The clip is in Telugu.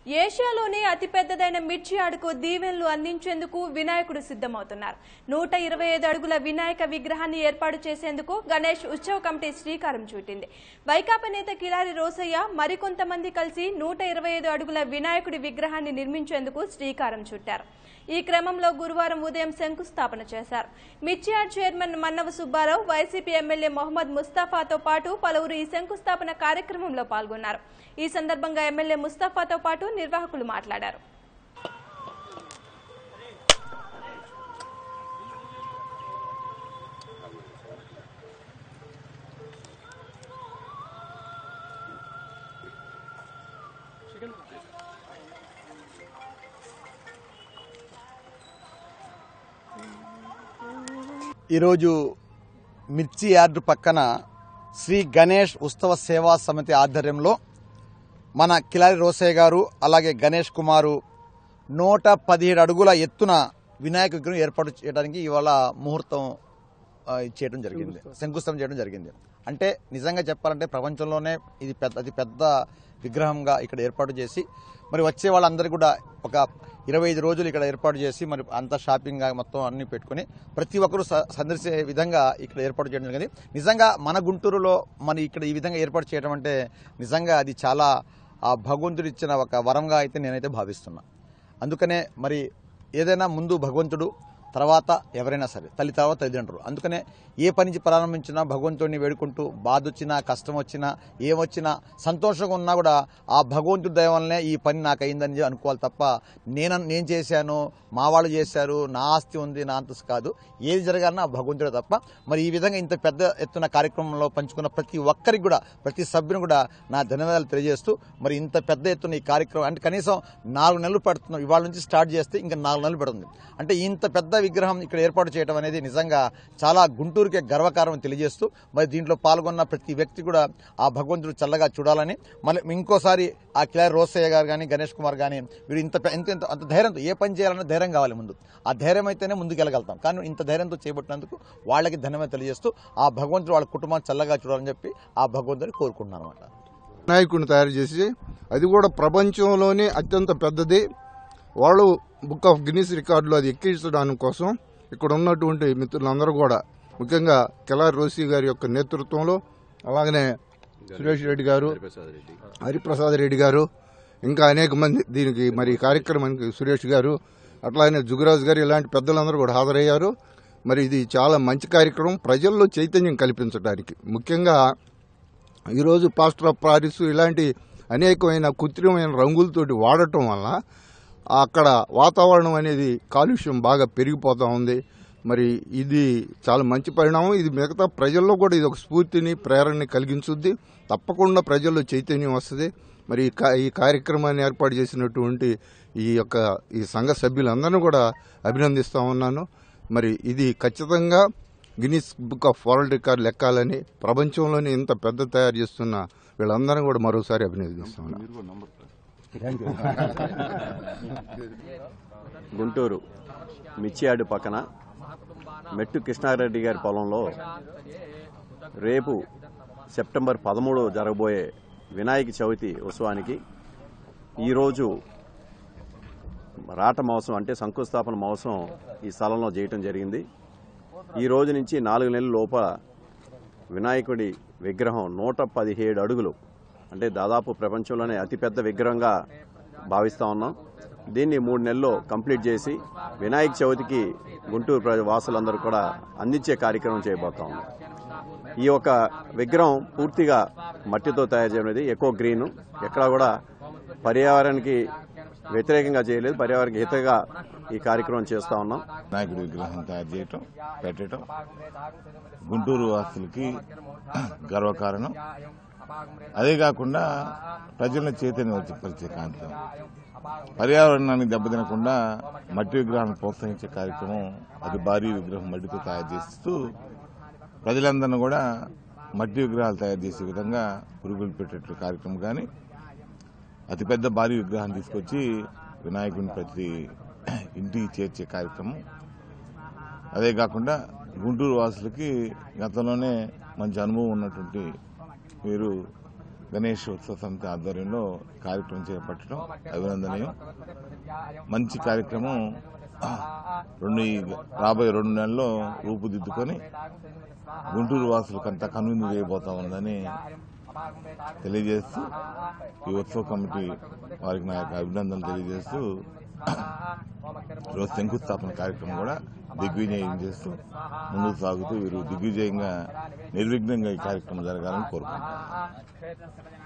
ఏషియాలోనే అతిపెద్దదైన మిర్చి ఆడుకు దీవెనలు అందించేందుకు వినాయకుడు సిద్ధమవుతున్నారు నూట ఇరవై ఐదు అడుగుల వినాయక విగ్రహాన్ని ఏర్పాటు చేసేందుకు గణేష్ ఉత్సవ కమిటీ శ్రీకారం చుట్టింది వైకాపా నేత కిలారి రోసయ్య మరికొంతమంది కలిసి నూట ఇరవై ఐదు అడుగుల వినాయకుడి విగ్రహాన్ని నిర్మించేందుకు శ్రీకారం చుట్టారు ఈ క్రమంలో గురువారం ఉదయం శంకుస్థాపన చేశారు మిర్చియాడ్ chairman Mannava Subbarao YCP MLA Mohammed ముస్తాఫాతో పాటు పలువురు ఈ శంకుస్థాపన కార్యక్రమంలో పాల్గొన్నారు ఈ సందర్భంగా ఎమ్మెల్యే ముస్తాఫాతో పాటు నిర్వాహకులు మాట్లాడారు ఈరోజు మిర్చి యార్డు పక్కన శ్రీ గణేష్ ఉత్సవ సేవా సమితి ఆధ్వర్యంలో మన కిలారి రోసయ్య గారు అలాగే గణేష్ కుమారు నూట పదిహేడు అడుగుల ఎత్తున వినాయక విగ్రహం ఏర్పాటు చేయడానికి ఇవాళ ముహూర్తం ఆ, చేయడం జరిగింది శంకుస్థాపన చేయడం జరిగింది అంటే నిజంగా చెప్పాలంటే ప్రపంచంలోనే ఇది పెద్ద అతి పెద్ద విగ్రహంగా ఇక్కడ ఏర్పాటు చేసి మరి వచ్చే వాళ్ళందరికీ కూడా ఒక ఇరవై ఐదు రోజులు ఇక్కడ ఏర్పాటు చేసి మరి అంతా షాపింగ్ గా మొత్తం అన్ని పెట్టుకుని ప్రతి ఒక్కరూ స- సందర్శించే విధంగా ఇక్కడ ఏర్పాటు చేయడం జరిగింది నిజంగా మన గుంటూరులో మన ఇక్కడ ఈ విధంగా ఏర్పాటు చేయడం అంటే నిజంగా అది చాలా ఆ భగవంతుడు ఇచ్చిన ఒక వరంగా అయితే నేనైతే భావిస్తున్నా అందుకనే మరి ఏదైనా ముందు భగవంతుడు తర్వాత ఎవరైనా సరే తల్లి తర్వాత తల్లిదండ్రులు అందుకనే ఏ పని నుంచి ప్రారంభించినా భగవంతుడిని వేడుకుంటూ బాధ వచ్చినా కష్టం వచ్చినా ఏమొచ్చినా సంతోషంగా ఉన్నా కూడా ఆ భగవంతుడి దయ వల్లనే ఈ పని నాకు అయిందని అనుకోవాలి తప్ప నేను నేను చేశాను మా వాళ్ళు చేశారు నా ఆస్తి ఉంది నా అంతస్తు కాదు ఏది జరగాలన్నా ఆ భగవంతుడే తప్ప మరి ఈ విధంగా ఇంత పెద్ద ఎత్తున కార్యక్రమంలో పంచుకున్న ప్రతి ఒక్కరికి కూడా ప్రతి సభ్యుని కూడా నా ధన్యవాదాలు తెలియజేస్తూ మరి ఇంత పెద్ద ఎత్తున ఈ కార్యక్రమం అంటే కనీసం నాలుగు నెలలు పడుతున్నాం ఇవాళ నుంచి స్టార్ట్ చేస్తే ఇంకా నాలుగు నెలలు పడుతుంది అంటే ఇంత పెద్ద విగ్రహం ఇక్కడ ఏర్పాటు చేయడం అనేది నిజంగా చాలా గుంటూరుకే గర్వకారం తెలియజేస్తూ మరి దీంట్లో పాల్గొన్న ప్రతి వ్యక్తి కూడా ఆ భగవంతుడు చల్లగా చూడాలని మళ్ళీ ఇంకోసారి ఆ కిలారి రోసయ్య గారు కానీ గణేష్ కుమార్ కానీ వీరు ఇంత పె- ఇంత ఇంత- అంత ధైర్యంతో ఏ పని చేయాలన్నా ధైర్యం కావాలి ముందు ఆ ధైర్యం అయితేనే ముందుకెళ్ళగలుగుతాం కానీ ఇంత ధైర్యంతో చేపట్టినందుకు వాళ్ళకి ధన్యవాదాలు తెలియజేస్తూ ఆ భగవంతుడు వాళ్ళ కుటుంబాన్ని చల్లగా చూడాలని చెప్పి ఆ భగవంతుడిని కోరుకుంటున్నాను అనమాట వినాయకుడిని తయారు చేసి అది కూడా ప్రపంచంలోనే అత్యంత పెద్దది వాళ్ళు బుక్ ఆఫ్ గిన్నీస్ రికార్డులో అది ఎక్కించడానికి కోసం ఇక్కడ ఉన్నటువంటి మిత్రులందరూ కూడా ముఖ్యంగా కెలారి రోసి గారి యొక్క నేతృత్వంలో అలాగనే సురేష్ రెడ్డి గారు హరిప్రసాద్ రెడ్డి గారు ఇంకా అనేక మంది దీనికి మరి ఈ కార్యక్రమానికి సురేష్ గారు అట్లానే జుగరాజ్ గారు ఇలాంటి పెద్దలందరూ కూడా హాజరయ్యారు మరి ఇది చాలా మంచి కార్యక్రమం ప్రజల్లో చైతన్యం కల్పించడానికి ముఖ్యంగా ఈరోజు పాస్టర్ ఆఫ్ పారిస్ ఇలాంటి అనేకమైన కృత్రిమైన రంగులతోటి వాడటం వల్ల అక్కడ వాతావరణం అనేది కాలుష్యం బాగా పెరిగిపోతూ ఉంది మరి ఇది చాలా మంచి పరిణామం ఇది మిగతా ప్రజల్లో కూడా ఇది ఒక స్ఫూర్తిని ప్రేరణని కలిగించుద్ది తప్పకుండా ప్రజల్లో చైతన్యం వస్తుంది మరి ఈ కా- ఈ కార్యక్రమాన్ని ఏర్పాటు చేసినటువంటి ఈ యొక్క ఈ సంఘ సభ్యులందరినీ కూడా అభినందిస్తా ఉన్నాను మరి ఇది ఖచ్చితంగా Guinness book of world record లెక్కాలని ప్రపంచంలోనే ఇంత పెద్ద తయారు చేస్తున్న వీళ్ళందరం కూడా మరోసారి అభినందిస్తున్నాను గుంటూరు మిర్చియాడు పక్కన మెట్టు కృష్ణారెడ్డి గారి పొలంలో రేపు సెప్టెంబర్ పదమూడు జరగబోయే వినాయక చవితి ఉత్సవానికి ఈరోజు రాట మహోత్సవం అంటే శంకుస్థాపన మహోత్సవం ఈ స్థలంలో చేయటం జరిగింది ఈ రోజు నుంచి నాలుగు నెలల లోపల వినాయకుడి విగ్రహం నూట పదిహేడు అడుగులు అంటే దాదాపు ప్రపంచంలోనే అతిపెద్ద విగ్రహంగా భావిస్తా ఉన్నాం దీన్ని మూడు నెలల్లో కంప్లీట్ చేసి వినాయక చవితికి గుంటూరు ప్రజ వాసులందరూ కూడా అందించే కార్యక్రమం చేయబోతా ఉన్నాం ఈ యొక్క విగ్రహం పూర్తిగా మట్టితో తయారు చేయడం ఎక్కువ గ్రీన్ ఎక్కడా కూడా పర్యావరణానికి వ్యతిరేకంగా చేయలేదు పర్యావరణకి హితగా ఈ కార్యక్రమం చేస్తా ఉన్నాం వినాయకుడి విగ్రహం తయారు చేయటం పెట్టడం గుంటూరు వాసులకి గర్వకారణం అదే కాకుండా ప్రజలను చైతన్యం పరిచే కార్యక్రమం పర్యావరణాన్ని దెబ్బతినకుండా మట్టి విగ్రహాన్ని ప్రోత్సహించే కార్యక్రమం అది భారీ విగ్రహం మట్టితో తయారు చేస్తూ ప్రజలందరినీ కూడా మట్టి విగ్రహాలు తయారు చేసే విధంగా పురుగులు పెట్టేట కార్యక్రమం కానీ అతిపెద్ద భారీ విగ్రహాన్ని తీసుకొచ్చి వినాయకుడిని ప్రతి ఇంటికి చేర్చే కార్యక్రమం అదే కాకుండా గుంటూరు వాసులకి గతంలోనే మంచి అనుభవం ఉన్నటువంటి వీరు గణేష్ ఉత్సవ సమితి ఆధ్వర్యంలో కార్యక్రమం చేపట్టడం అభినందనీయం మంచి కార్యక్రమం రెండు ఈ రాబోయే రెండు నెలల్లో రూపుదిద్దుకొని గుంటూరు వాసులకంతా కనువిందు చేయబోతా ఉందని తెలియజేస్తూ ఈ ఉత్సవ కమిటీ వారికి నా యొక్క అభినందనలు తెలియజేస్తూ ఈరోజు శంకుస్థాపన కార్యక్రమం కూడా దిగ్విజయం చేస్తూ ముందుకు సాగుతూ వీరు దిగ్విజయంగా నిర్విఘ్నంగా ఈ కార్యక్రమం జరగాలని కోరుకుంటున్నాను